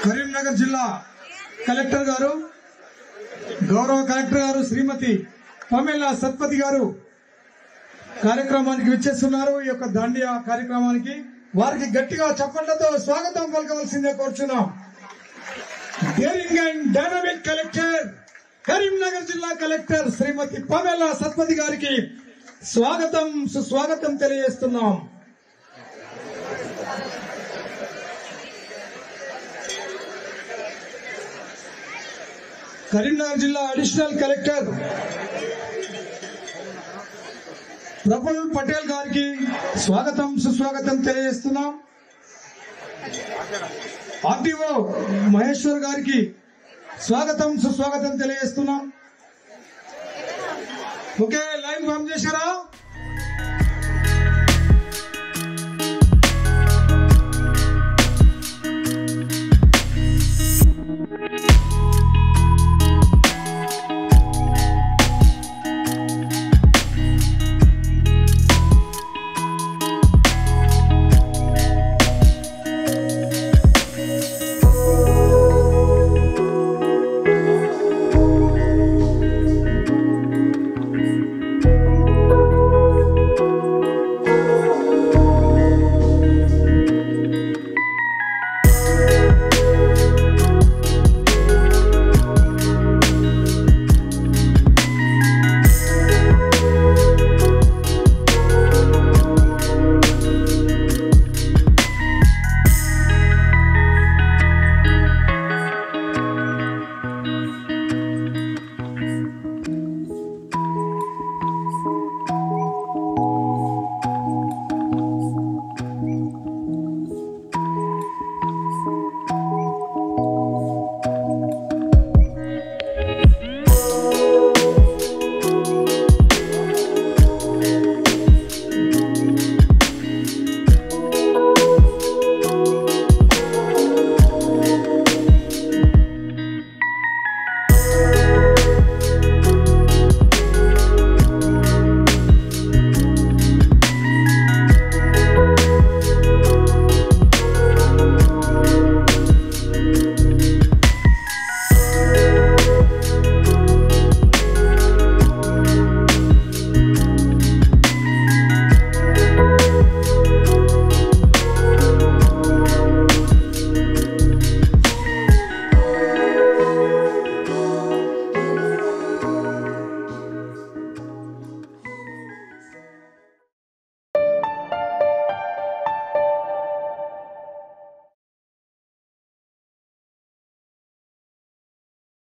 కరీంనగర్ జిల్లా కలెక్టర్ గారు గౌరవ కలెక్టర్ గారు శ్రీమతి పమేలా సత్పతి గారు కార్యక్రమానికి విచ్చేస్తున్నారు ఈ యొక్క దాండియా కార్యక్రమానికి వారికి గట్టిగా చప్పట్లతో స్వాగతం పలకవలసిందే కోరుచున్నాం daring and dynamic collector Karimnagar జిల్లా కలెక్టర్ శ్రీమతి పమేలా సత్పతి గారికి స్వాగతం సుస్వాగతం తెలియజేస్తున్నాం కరీంనగర్ జిల్లా అడిషనల్ కలెక్టర్ ప్రఫుల్ పటేల్ గారికి స్వాగతం సుస్వాగతం తెలియజేస్తున్నాం ఆర్టీఓ మహేశ్వర్ గారికి స్వాగతం సుస్వాగతం తెలియజేస్తున్నాం ఓకే లైన్ ఫామ్ చేశారా